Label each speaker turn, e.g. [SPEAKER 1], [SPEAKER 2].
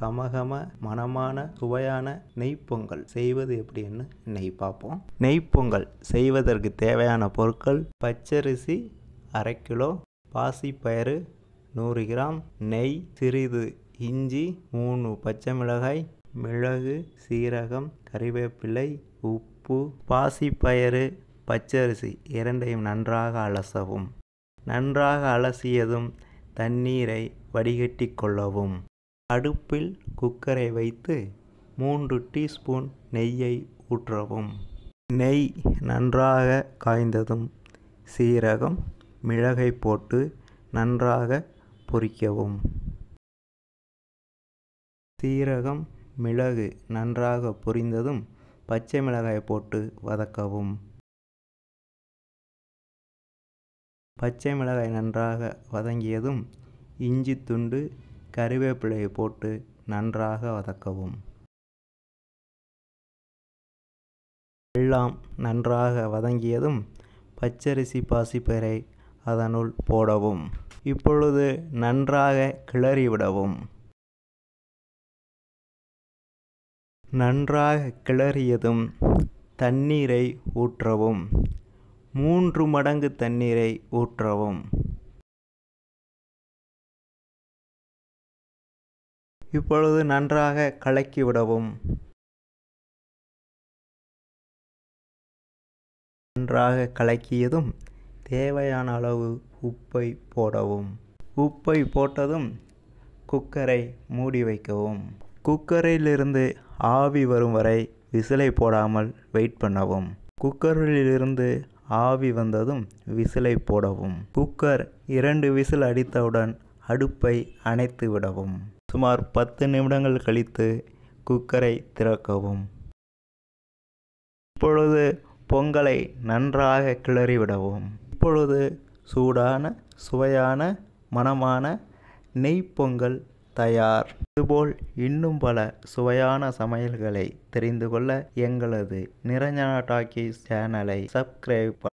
[SPEAKER 1] கமகம மணமான சுவையான நெய்ப்பொங்கல் செய்வது எப்படின்னு இன்னைக்கு பார்ப்போம் நெய்ப்பொங்கல் செய்வதற்கு தேவையான பொருட்கள் பச்சரிசி அரை கிலோ பாசிப்பயிறு நூறு கிராம் நெய் சிறிது இஞ்சி மூணு பச்சை மிளகாய் மிளகு சீரகம் கறிவேப்பிலை உப்பு பாசிப்பயிறு பச்சரிசி இரண்டையும் நன்றாக அலசவும் நன்றாக அலசியதும் தண்ணீரை வடிகட்டி கொள்ளவும் அடுப்பில் குக்கரை வைத்து மூன்று டீஸ்பூன் நெய்யை ஊற்றவும் நெய் நன்றாக காய்ந்ததும் சீரகம் மிளகை போட்டு நன்றாக பொரிக்கவும் சீரகம் மிளகு நன்றாக பொரிந்ததும் பச்சை மிளகாய் போட்டு வதக்கவும் பச்சை மிளகாய் நன்றாக வதங்கியதும் இஞ்சி துண்டு கறிவேப்பிலையை போட்டு நன்றாக வதக்கவும் எல்லாம் நன்றாக வதங்கியதும் பச்சரிசி பாசிப்பயிரை அதனுள் போடவும் இப்பொழுது நன்றாக கிளறிவிடவும் நன்றாக கிளறியதும் தண்ணீரை ஊற்றவும் மூன்று மடங்கு தண்ணீரை ஊற்றவும் இப்பொழுது நன்றாக கலக்கிவிடவும் நன்றாக கலக்கியதும் தேவையான அளவு உப்பை போடவும் உப்பை போட்டதும் குக்கரை மூடி வைக்கவும் குக்கரிலிருந்து ஆவி வரும் வரை விசிலை போடாமல் வெயிட் பண்ணவும் குக்கரிலிருந்து ஆவி வந்ததும் விசிலை போடவும் குக்கர் இரண்டு விசில் அடித்தவுடன் அடுப்பை அணைத்து விடவும் சுமார் பத்து நிமிடங்கள் கழித்து குக்கரை திறக்கவும் இப்பொழுது பொங்கலை நன்றாக கிளறிவிடவும் இப்பொழுது சூடான சுவையான மணமான நெய் பொங்கல் தயார் இதுபோல் இன்னும் பல சுவையான சமையல்களை தெரிந்து கொள்ள எங்களது நிரஞ்சனா டாக்கீஸ் சேனலை சப்ஸ்கிரைப்